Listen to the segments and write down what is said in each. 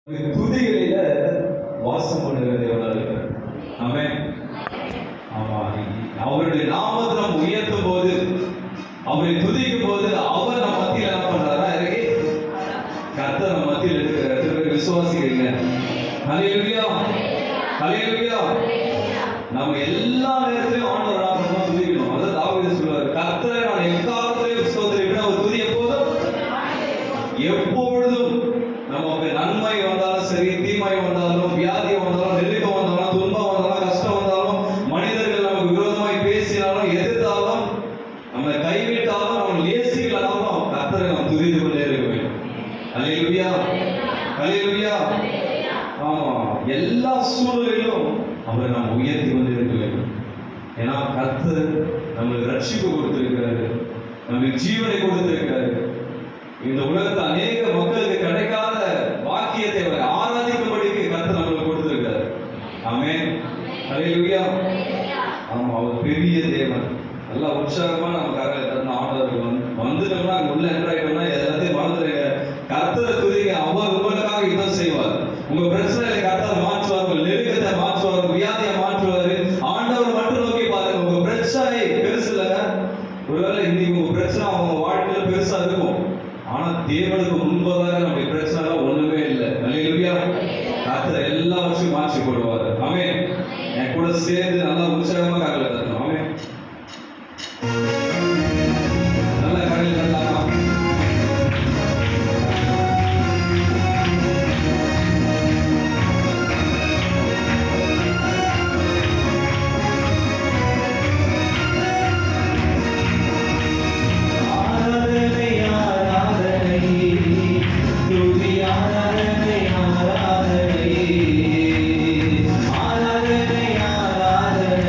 துதிகளில வாசம் பண்ணுகிற தேவனாக இருக்கிறார் ஆமென் ஆமா அவருடைய நாமத்தை நம்ம உயர்த்தும் போது அவரை துதிக்கும் போது அவர் நம்ம மத்தியில் என்ன பண்றாரா இறங்கி கர்த்தர் நம்ம மத்தியில் இருக்கிற எத்தனை பேர் விசுவாசிக்கிறீங்க ஹalleluya ஹalleluya நம்ம எல்லா நேரத்திலும் ஆண்டவர் நாமத்தை துதிக்கணும் அதான் தாவீது சொல்றாரு கர்த்தரை நான் எக்காலத்திலும் ஸ்தோத்திரிப்பேன் அவர் துதி எப்போதும் எப்பொழுதும் நமக்கு நன்மை வந்தாலும் சரி தீமை வந்தாலும் வியாதி வந்தாலும் நெருக்கம் வந்தாலும் துன்பம் வந்தாலும் கஷ்டம் வந்தாலும் மனிதர்கள் நமக்கு விரோதமாய் பேசினாலும் எதிர்த்தாலும் நம்மை கைவிட்டாலும் நம்ம லேசிகளாலும் கர்த்தரை நாம் துதித்து கொண்டே இருக்க வேண்டும் அல்லேலூயா அல்லேலூயா ஆமா எல்லா சூழ்நிலையிலும் அவரை நாம் உயர்த்தி கொண்டு இருக்க வேண்டும் ஏன்னா கர்த்தர் நம்மளுக்கு ரட்சிப்பு கொடுத்திருக்கிறாரு நம்மளுக்கு ஜீவனை கொடுத்திருக்கிறாரு இந்த உலகத்துல அநேக மக்களுக்கு கிடைக்காத வாக்கியத்தை அவர் ஆராதிக்கும்படிக்கு கர்த்தர் நம்மளுக்கு கொடுத்திருக்கிறார் ஆமென் ஹalleluya ஆமா அவர் பெரிய தேவன் நல்லா உற்சாகமா நம்ம கரங்களை தரணும் ஆண்டவருக்கு வந்து வந்துட்டோம்னா அங்க உள்ள என்ட்ராயிட்டோம்னா எல்லாத்தையும் மறந்துடுங்க கர்த்தரை துதிங்க அவர் உங்களுக்காக யுத்தம் செய்வார் உங்க பிரச்சனைகளை கர்த்தர் மாற்றுவார் உங்க நெருக்கத்தை மாற்றுவார் உங்க வியாதியை மாற்றுவார் ஆண்டவர் மட்டும் நோக்கி பாருங்க உங்க பிரச்சனை பெருசு இல்லைங்க ஒருவேளை இன்னைக்கு உங்க பிரச்சனை அவங்க வாழ்க்கையில பெருசா இருக்கும் ஆனா தேவனுக்கு முன்பதாக நம்முடைய பிரச்சனை ஒண்ணுமே இல்லை அல்லேலூயா கர்த்தர் எல்லாவற்றையும் மாற்றி போடுவார் ஆமென் என் கூட சேர்ந்து நல்லா உற்சாகமா கரல தரணும் ஆமென் நல்ல கரல் தரலாமா ஆராதனை ஆராதனை துதி ஆராதனை ஆராதனை ஆராதனை ஆராதனை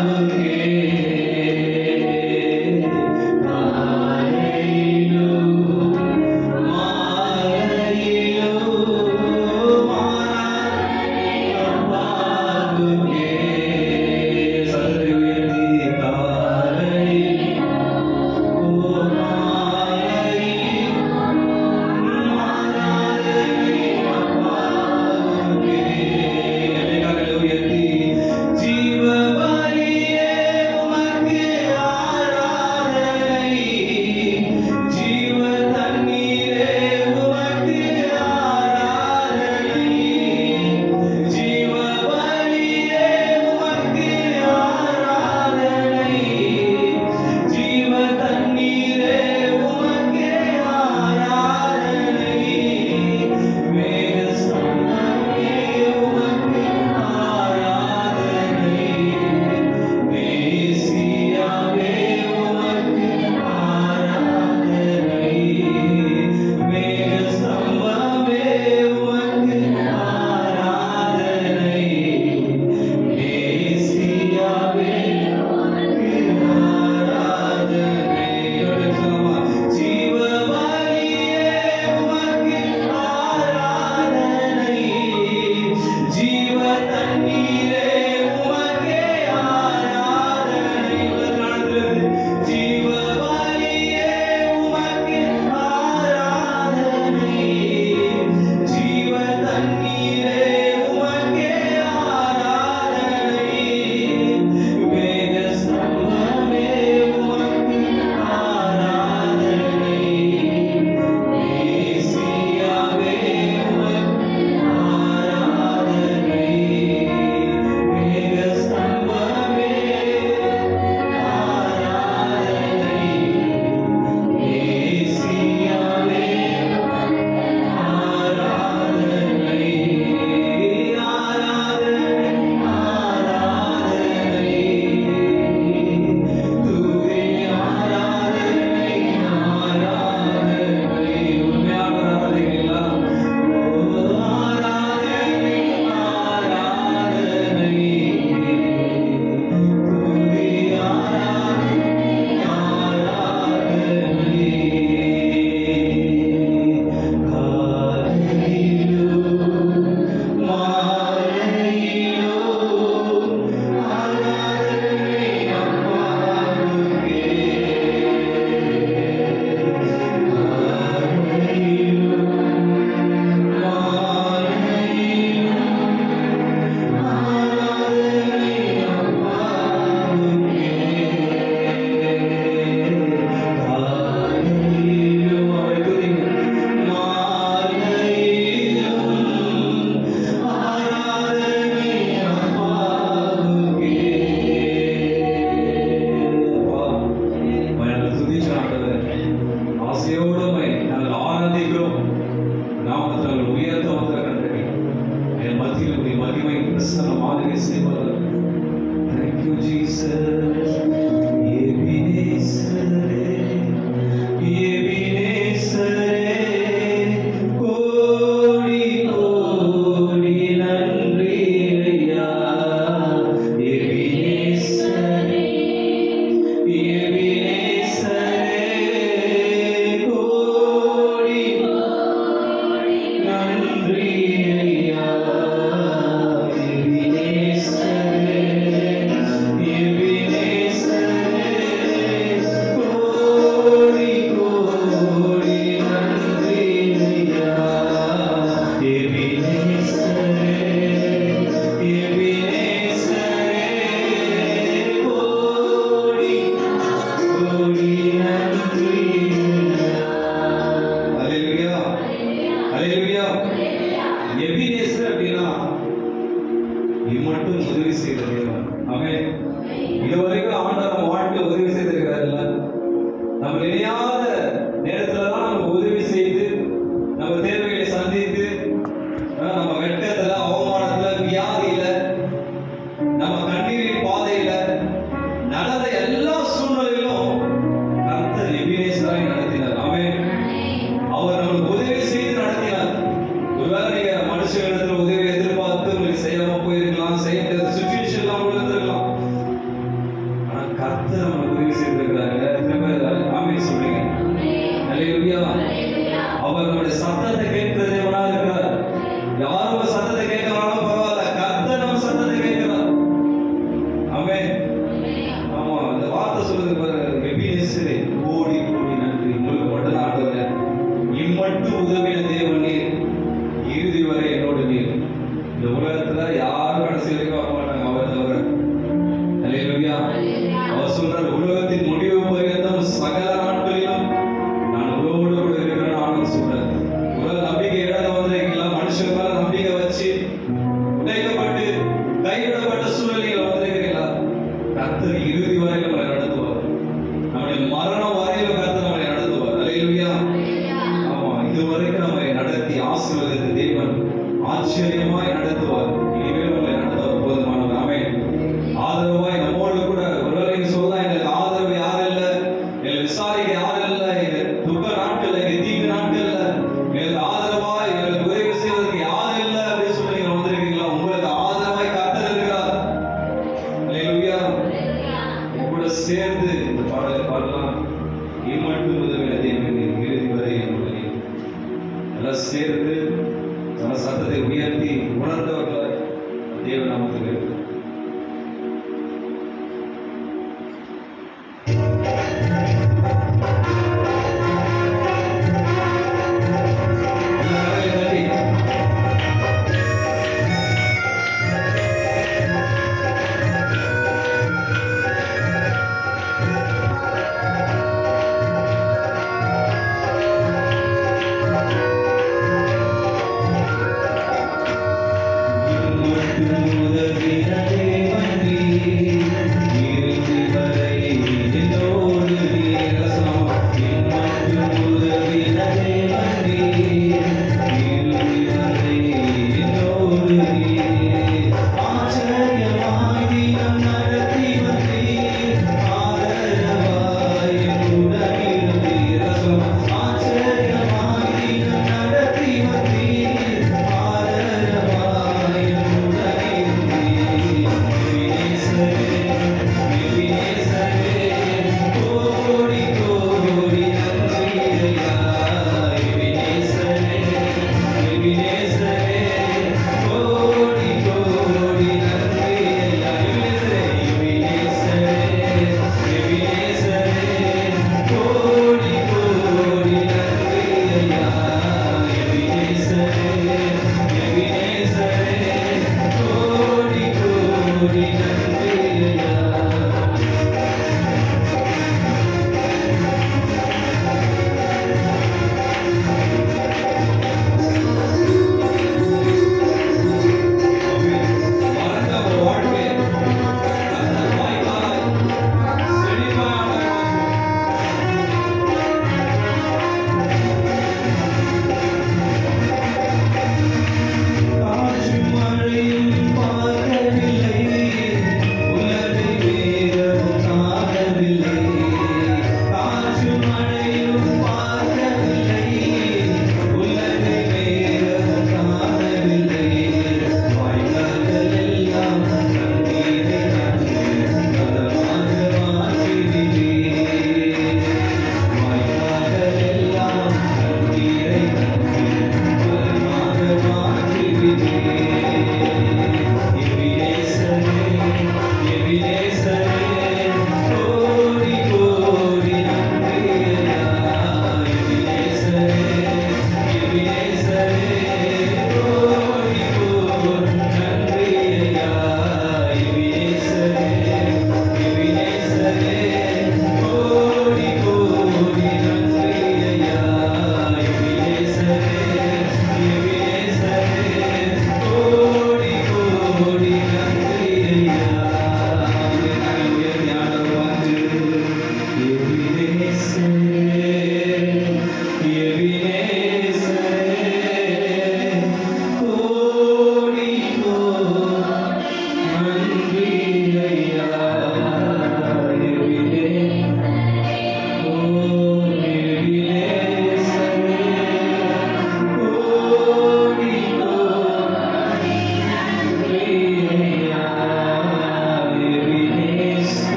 Ebenezer, ஆமென் ஆமா அந்த வார்த்தை சொல்லுது பாரு எபினேசரே கோடி கோடி நன்றி உங்களுக்கு மட்டும் தான் ஆண்டவரே இம்மட்டும் உதவின தேவன் நீர் இறுதி வரை என்னோடு நீர் இந்த உலகத்துல யாரும் கடைசி வரைக்கும் வர மாட்டாங்க அவர் தவிர அல்லேலூயா அவர் சொல்றார் உலகத்தின் முடிவு பரியந்தம் சகல நாட்களிலும் நான் உங்களோடு கூட இருக்கிறேன் ஆனந்த் சொல்றார் உலக நம்பிக்கை இழந்த வந்திருக்கீங்களா மனுஷன் மேல நம்பிக்கை வச்சு உடைக்கப்பட்டு கைவிடப்பட்ட சூழ்நிலையில் வந்திருக்கிறீங்களா கர்த்தர் இறுதி வரை நம்மளை நடத்துவார் நம்முடைய மரணம் வரையில கர்த்தர் நம்மளை நடத்துவார் அல்லேலூயா ஆமா இதுவரைக்கும் நம்மை நடத்தி ஆசீர்வதித்த தேவன் ஆச்சரியமாய் நடத்துவார் இனிமேல் நம்மளை நடத்துவார் போதுமானவர் ஆமென் ஆதரவாய் நம்மோடு கூட ஒருவேளை நீங்க சொல்லலாம் எங்களுக்கு ஆதரவு யாரும் இல்ல எங்களை விசாரிக்க யாரும் இல்ல எங்க துக்க நாட்கள் எங்க தீங்கு நாட்கள்ல எங்களுக்கு ஆதரவாய் எங்களுக்கு உதவி செய்வதற்கு யாரும் இல்ல அப்படின்னு சொல்லி நீங்க வந்திருக்கீங்களா உங்களுக்கு ஆதரவாய் கர்த்தர் இருக்கிறார் அல்லேலூயா என் கூட சேர்ந்து இந்த பாடலை பாடலாம் இம்மட்டும் உதவின தேவன் இறுதி வரை என்னுடைய எல்லாம் சேர்ந்து நம்ம சத்தத்தை உயர்த்தி உணர்ந்தவர்களாய் தேவன் நமக்கு வேண்டும் எல்லாரும் கரங்களை தட்டி ஆ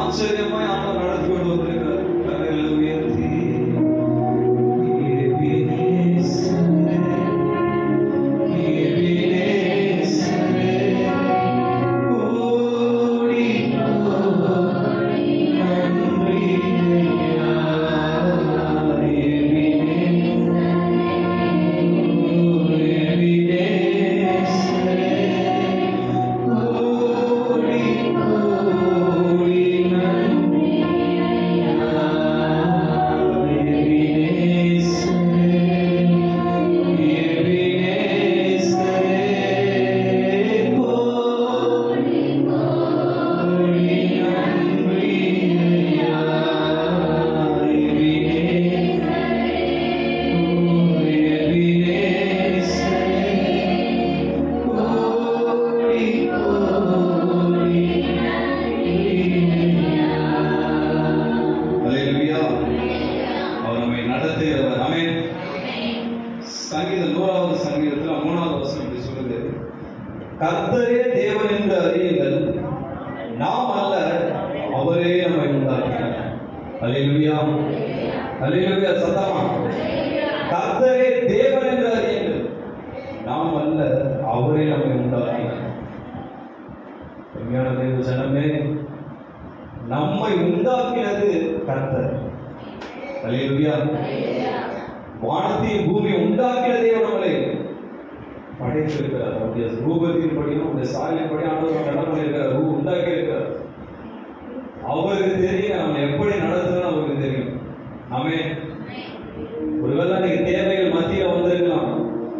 ஆச்சரியமாய் ஆண்டவர் நடத்தி கொண்டு வந்திருக்கிறார் கரைகளை உயர்த்தி எபினேசரே, எபினேசரே, கோடி கோடி நன்றி ஐயா. எபினேசரே, கோடி கோடி நன்றி Hallelujah. அவர் நம்மை நடத்துகிறவர் ஆமென் சங்கீதம் நூறாவது சங்கீதத்துல மூணாவது வசனம் இப்படி சொல்லுது கர்த்தரே தேவன் என்று அறியுங்கள் நாம் அல்ல அவரே நம்மை உண்டாக்கினார் அல்லேலூயா அல்லேலூயா சத்தமா கர்த்தரே தேவன் என்று அறியுங்கள் நாம் அல்ல அவரே நம்மை உண்டாக்கினார் உண்மையான தேவ ஜனமே நம்மை உண்டாக்கினது கர்த்தர் அல்லேலூயா வானத்தையும் பூமி உண்டாக்கினதே நம்மளை படைத்திருக்கிறார் அவருடைய ரூபத்தின் படியும் அவருடைய சாயலின் படி ஆண்டவர் என்ன பண்ணியிருக்கிறார் ரூ உண்டாக்கி இருக்கிறார் அவருக்கு தெரியும் நம்ம எப்படி நடத்தணும் அவருக்கு தெரியும் ஆமே ஒருவேளை நீங்க தேவைகள் மத்தியில வந்திருக்கலாம்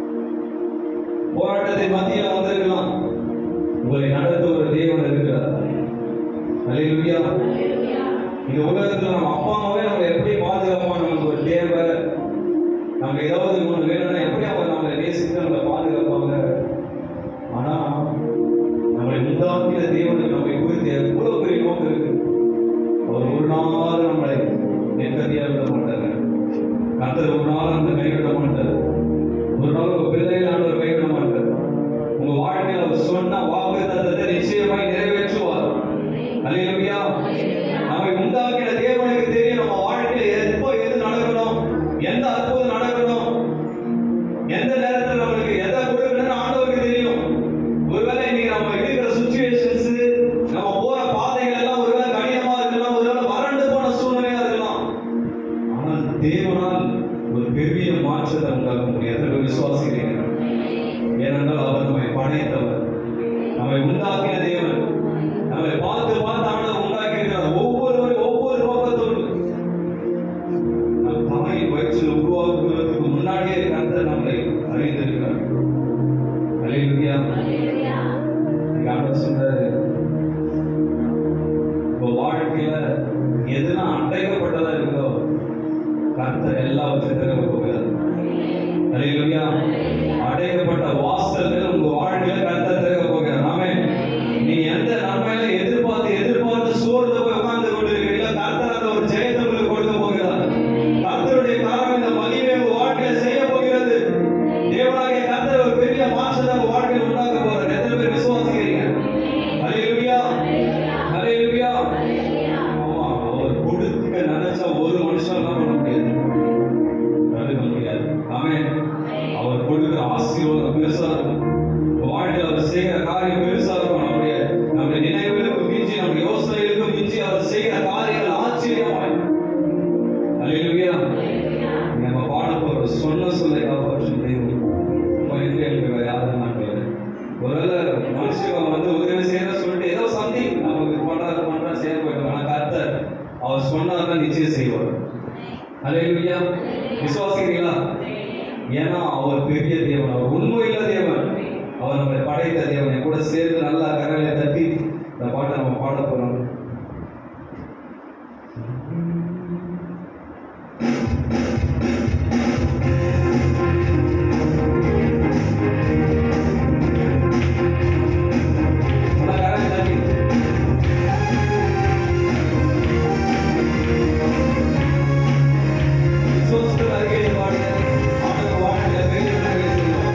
போராட்டத்தின் மத்தியில வந்திருக்கலாம் உங்களை நடத்த ஒரு தேவன் இருக்கிறார் அல்லேலூயா இந்த உலகத்துல நம்ம அப்பா அம்மாவே நம்ம எப்படி பாதுகாப்பாங்க நமக்கு ஒரு தேவை நம்ம ஏதாவது ஒண்ணு வேணும்னா எப்படி அவங்க நம்மளை நேசித்து நம்மளை பாதுகாப்பாங்க ஆனா நம்மளை உண்டாக்கின தேவனுக்கு நம்மை குறித்து எவ்வளவு பெரிய நோக்கம் இருக்கு அவர் ஒரு நாள் நம்மளை நிம்மதியா விட மாட்டாங்க கர்த்தர் ஒரு நாள் அந்த கைவிட மாட்டார் ஒரு நாள் உங்க பிள்ளைகள் ஆண்டவர் கைவிட மாட்டார் உங்க வாழ்க்கையில அவர் சொன்ன வாக்கு தத்தத்தை நிச்சயமாய் நிறைவேற்றுவார் அல்லேலூயா நம்மை உண்டாக்கின தேவனுக்கு தெரியும் நம்ம வாழ்க்கையில எப்போ எது நடக்கணும் எந்த அற்புதம் நடக்கணும் எந்த நேரத்துல நம்மளுக்கு எதை கொடுக்கணும்னு ஆண்டவருக்கு தெரியும் ஒருவேளை இன்னைக்கு நம்ம இருக்கிற சுச்சுவேஷன்ஸ் நம்ம போற பாதைகள் எல்லாம் ஒருவேளை கடினமா இருக்கலாம் ஒருவேளை வறண்டு போன சூழ்நிலையா இருக்கலாம் ஆனால் தேவனால் ஒரு பெரிய மாற்றத்தை உண்டாக்க முடியும் எத்தனை பேர் விசுவாசிக்கிறீங்க ஏனென்றால் அவர் நம்மை படைத்தவர் நம்மை உண்டாக்கின தேவன் நம்மை பார்த்து பார்த்து ஆண்டவர் உண்டாக்கி இருக்கிறார் ஒவ்வொருவரும் ஒவ்வொரு நோக்கத்தோடு நம் தாயின் வயிற்றில் உருவாக்குவதற்கு முன்னாடியே கர்த்தர் நம்மை அறிந்திருக்கிறார் அல்லேலூயா இன்னைக்கு ஆண்டவர் சொல்றாரு உங்க வாழ்க்கையில எதுலாம் அடைக்கப்பட்டதா இருக்கோ கர்த்தர் எல்லாவற்றையும் திறக்க போகிறார் அல்லேலூயா அடைக்கப்பட்ட வாசல்கள் உங்க வாழ்க்கையில கர்த்தர் திறக்க போகிறார் ஆமென் நீங்க எந்த நன்மையில எதிர்பார்த்து எதிர்பார்த்து சோர்ந்து போய் உட்கார்ந்து கொண்டிருக்கிறீங்களோ கர்த்தர் அந்த ஒரு ஜெயத்தை உங்களுக்கு கொடுக்க போகிறார் கர்த்தருடைய காரணம் இந்த மகிமை உங்க வாழ்க்கையில செய்ய போகிறது தேவனாகிய கர்த்தர் ஒரு பெரிய மாற்றத்தை உங்க வாழ்க்கையில் உண்டாக்க போறார் எத்தனை பேர் விசுவாசிக்கிறீங்க அல்லேலூயா அல்லேலூயா ஆமா அவர் கொடுக்க நினைச்சா ஒரு மனுஷன் தான் பண்ண முடியாது தடுக்க முடியாது ஆமென் அவர் கொடுக்கிற ஆசீர்வாதம் பெருசா இருக்கும் உங்க வாழ்க்கையில அவர் செய்கிற காரியம் பெருசா இருக்கும் நம்முடைய நம்முடைய நினைவுகளுக்கு மிஞ்சி நம்முடைய யோசனைகளுக்கு மிஞ்சி அவர் செய்கிற காரியங்கள் ஆச்சரியமாய் அல்லேலூயா நம்ம பாட போற சொன்ன சொல்லை காப்பாற்றும் தெய்வம் உங்க எங்க எங்களுக்கு வேற யாரும் மாட்டேன் ஒருவேளை மனுஷன் வந்து உதவி செய்யற சொல்லிட்டு ஏதோ சம்திங் நமக்கு பண்றாரு பண்றா செய்ய போயிட்டோம் ஆனா கர்த்தர் அவர் சொன்னார்னா நிச்சயம் செய்வார் அல்லேலூயா விசுவாசிக்கிறீங்களா ஏன்னா அவர் பெரிய தேவன் அவர் உண்மையுள்ள தேவன் அவர் நம்மளை படைத்த தேவன் என் கூட சேர்ந்து நல்லா கரங்களை தட்டி இந்த பாட்டை நம்ம பாட போறோம் நல்லா கரங்களை தட்டி விசுவாசத்தில் அறிக்கையை பாடுங்க ஆண்டவர் வாழ்க்கையில பெரிய நன்மைகளை செய்வார்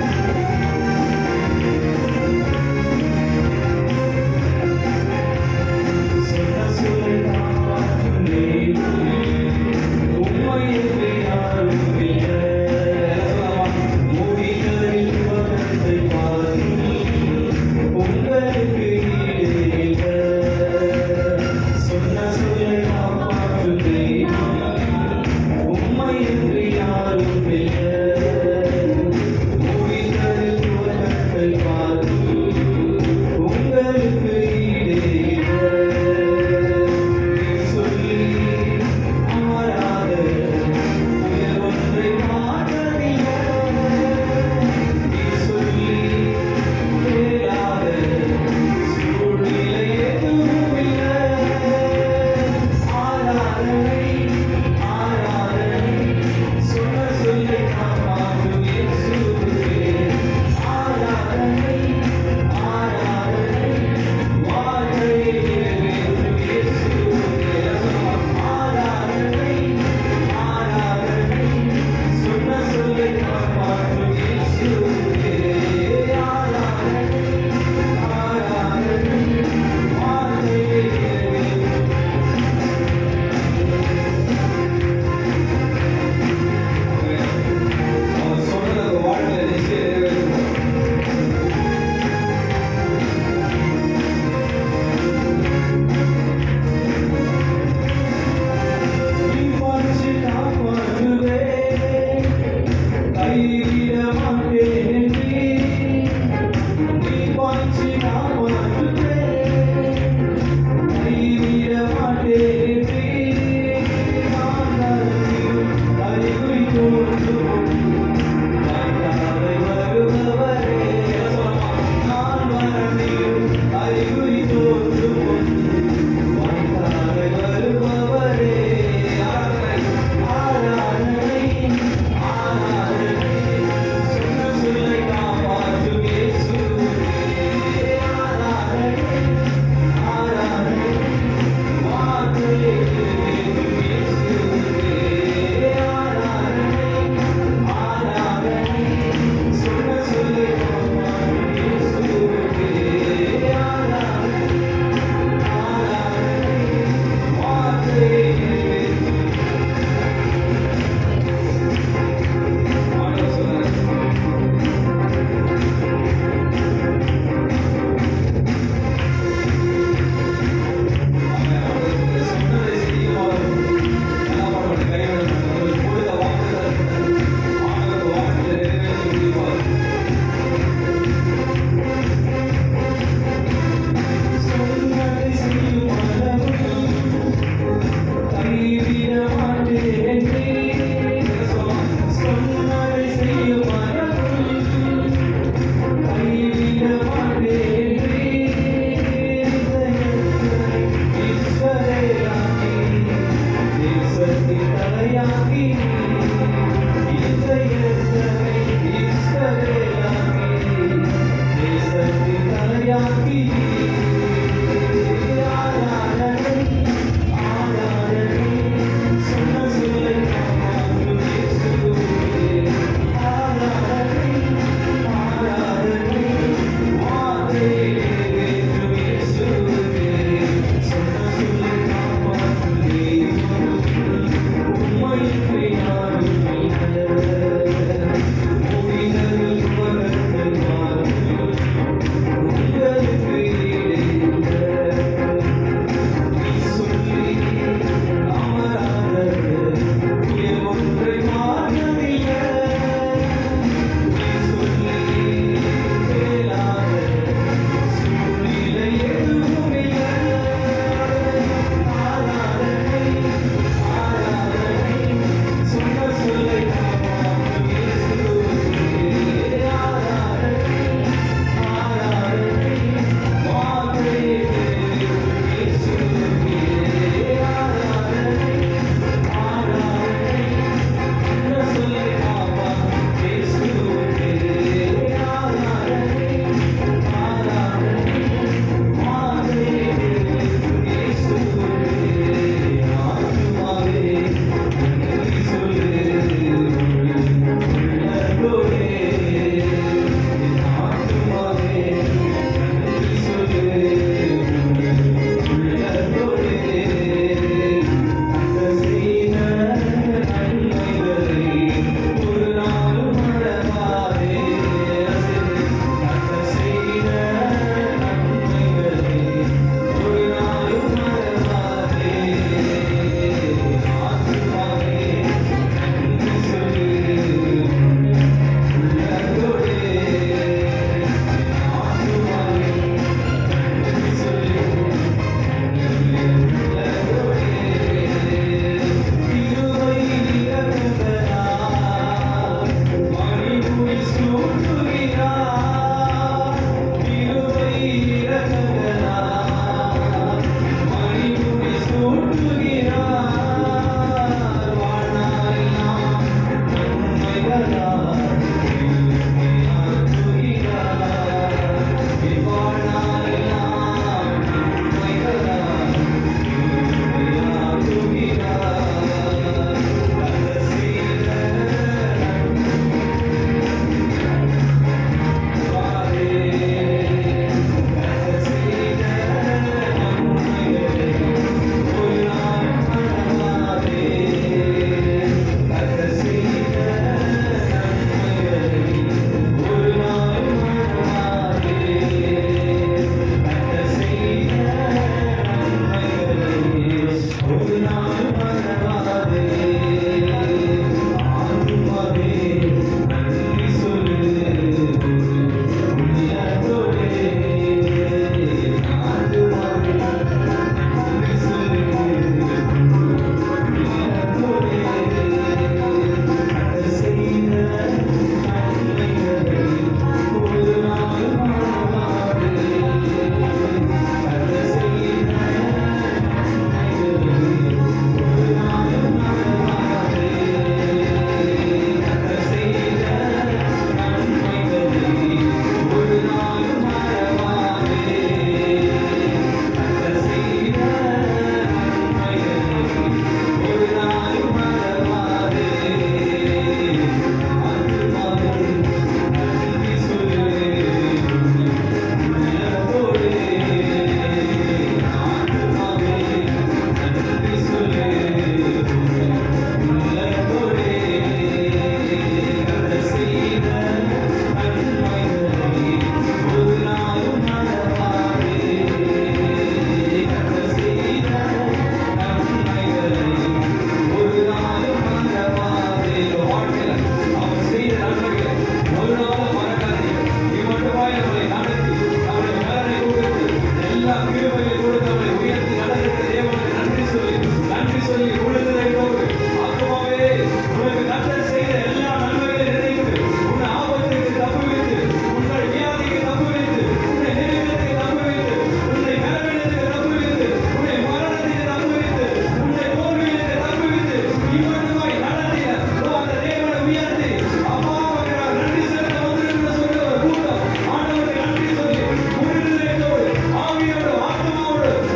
ஆவியோடு ஆத்மாவோடு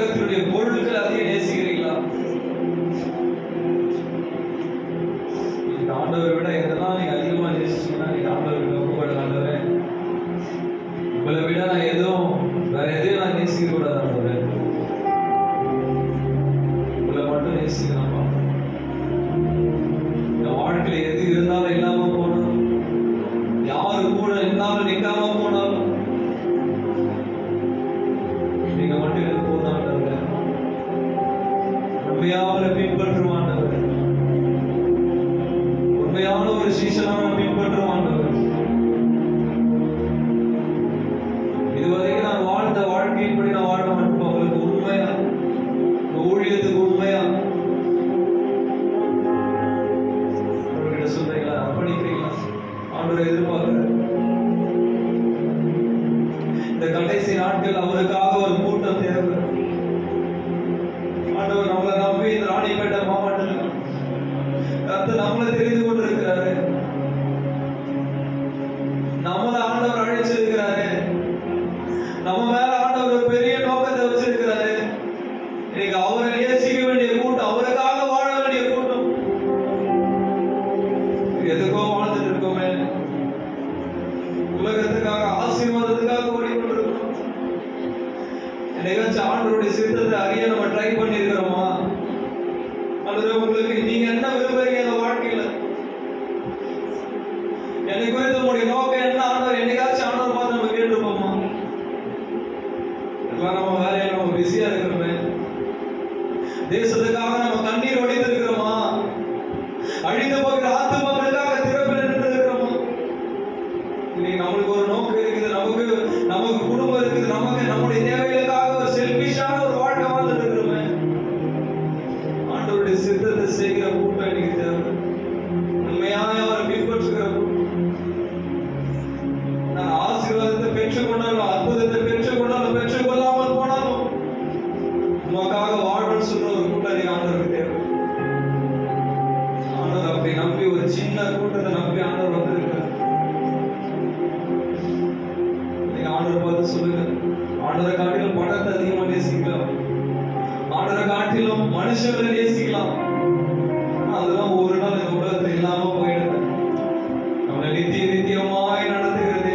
உலகத்தினுடைய பொருட்கள் அதிகம் நேசிக்கிறீங்களா இந்த ஆண்டவரை விட எதெல்லாம் நீங்க அதிகமா நேசிச்சீங்கன்னா நீங்க ஆண்டவருக்கு ஒப்புக்கொள்ள ஆண்டவரே உங்களை விட நான் எதுவும் வேற எதையும் நான் நேசிக்க கூடாது ஆண்டவரே உங்களை மட்டும் நேசிக்கலாமா என் வாழ்க்கையில எது இருந்தாலும் இல்லாம போனாலும் யாரு கூட இருந்தாலும் நிக்காம போனாலும் நீங்க மட்டும் எனக்கு போதும் ஆண்டவரே உண்மையாவல பின்பற்றும் ஆண்டவரே உண்மையான ஒரு சீசனாக பின்பற்றும் ஆண்டவர் இதுவரைக்கும் நான் வாழ்ந்த வாழ்க்கையின்படி நான் வாழ மாட்டேன் உங்களுக்கு உண்மையா இந்த ஊழியத்துக்கு உண்மையா அவர்கிட்ட சொல்றீங்களா அர்ப்பணிக்கிறீங்களா ஆண்டவரை எதிர்பார்க்கிறேன் இந்த கடைசி நாட்கள் அவருக்காக ஒரு கூட்டம் தேவை ஆண்டவர் நம்மளை நம்பி இந்த ராணிப்பேட்டை மாவட்டத்தில் கர்த்தர் நம்மளை தெரிந்து கொண்டிருக்கிறாரு நம்மள ஆண்டவர் அழைச்சிருக்கிறாரு நம்ம மேல ஆண்டவர் ஒரு பெரிய நோக்கத்தை வச்சிருக்கிறாரு இன்னைக்கு அவரை நேசிக்க வேண்டிய கூட்டம் அவருக்காக வாழ வேண்டிய கூட்டம் எதுக்கோ வாழ்ந்துட்டு இருக்கோமே உலகத்துக்காக ஆசீர்வாதத்துக்காக ஓடிக்கொண்டிருக்கோம் என்னைக்காச்சும் ஆண்டவருடைய சித்தத்தை அறிய நம்ம ட்ரை பண்ணியிருக்கிறோமா அல்லது உங்களுக்கு நீங்க என்ன விரும்புறீங்க அந்த வாழ்க்கையில என்னை குறித்து உங்களுடைய நோக்கம் என்ன ஆண்டவர் என்னைக்காச்சும் ஆண்டவர் பார்த்து நம்ம கேட்டிருப்போமா எல்லாம் நம்ம வேலையில நம்ம பிஸியா இருக்கிறோமே தேசத்துக்காக நம்ம கண்ணீர் வடித்திருக்கிறோமா அழிந்து போகிற ஆத்துமக்களுக்காக திறப்பில் நின்று இருக்கிறோமா இன்னைக்கு நம்மளுக்கு ஒரு நோக்கம் இருக்குது நமக்கு நமக்கு குடும்பம் இருக்குது நமக்கு நம்முடைய தேவைகளுக்காக ஒரு செல்பிஷான ஒரு வாழ்க்கை வாழ்ந்துட்டு இருக்கிறோமே ஆண்டவருடைய சித்தத்தை செய்கிற கூட்டம் எனக்கு தேவை உண்மையாக அவரை பின்பற்றுகிற கூட்டம் நான் ஆசீர்வாதத்தை பெற்றுக்கொண்டாலும் அற்புதத்தை பெற்றுக்கொண்டாலும் பெற்றுக்கொள்ளாமல் போனாலும் உமக்காக வாழ்வன் சொல்ற ஒரு கூட்டம் நீங்க ஆண்டவருக்கு தேவை ஆண்டவர் அப்படி நம்பி ஒரு சின்ன கூட்டத்தை நம்பி ஆண்டவர் வந்திருக்கிறார் நீங்க ஆண்டவர் பார்த்து சொல்லுங்க ஆண்டவரை காட்டிலும் பணத்தை அதிகமா நேசிக்கலாம் ஆண்டவரை காட்டிலும் மனுஷங்களை நேசிக்கலாம் ஆனா அதெல்லாம் ஒரு நாள் இந்த உலகத்துல இல்லாம போயிடுது நம்மளை நித்திய நித்தியமாய் நடத்துகிறது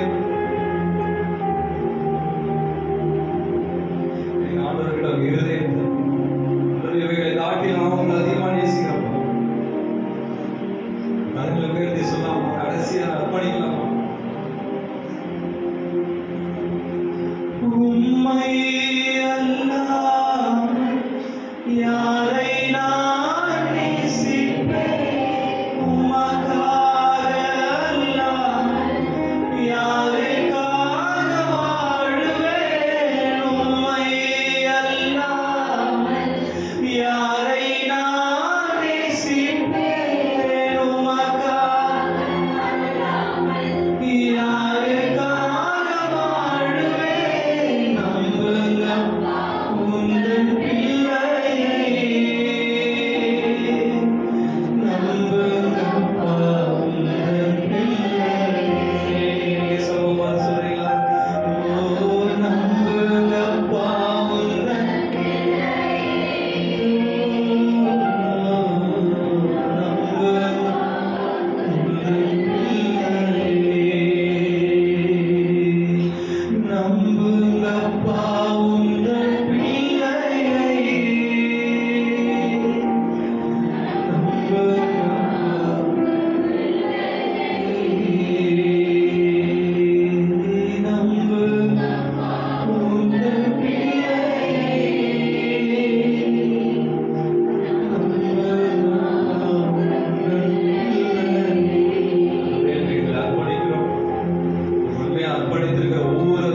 நீங்க ஆண்டவர்கிட்ட உங்க இருதயத்தை ஆண்டவரே, இவைகளை காட்டிலும் அவங்களை அதிகமா நேசிக்கிறோம் கருங்களை பேர்த்தி சொல்லாமா கடைசியா அர்ப்பணிக்கலாமா உம்மை அல்லாமல் யாரை நான் நேசிப்பேன்? உமக்காக அல்லாமல் யாருக்காக வாழ்வேன்? உம்மை அல்லாமல் யாரை நான் நேசிப்பேன்? உமக்காக யாருக்காக வாழ்வேன்? நம்புங்க உந்தன் பிள்ளையை. நம்புங்கப்பா உந்தன் பிள்ளையை. சமமா சொல்றீங்களா ஓ, நம்புங்கப்பா உந்தன் நம்புங்கப்பா உந்தன் பிள்ளையை நம்புங்கப்பா உந்தன் பிள்ளையை வேள்விகளை அர்ப்பணிக்கிறோம் உண்மையா அர்ப்பணித்திருக்கிற ஒவ்வொரு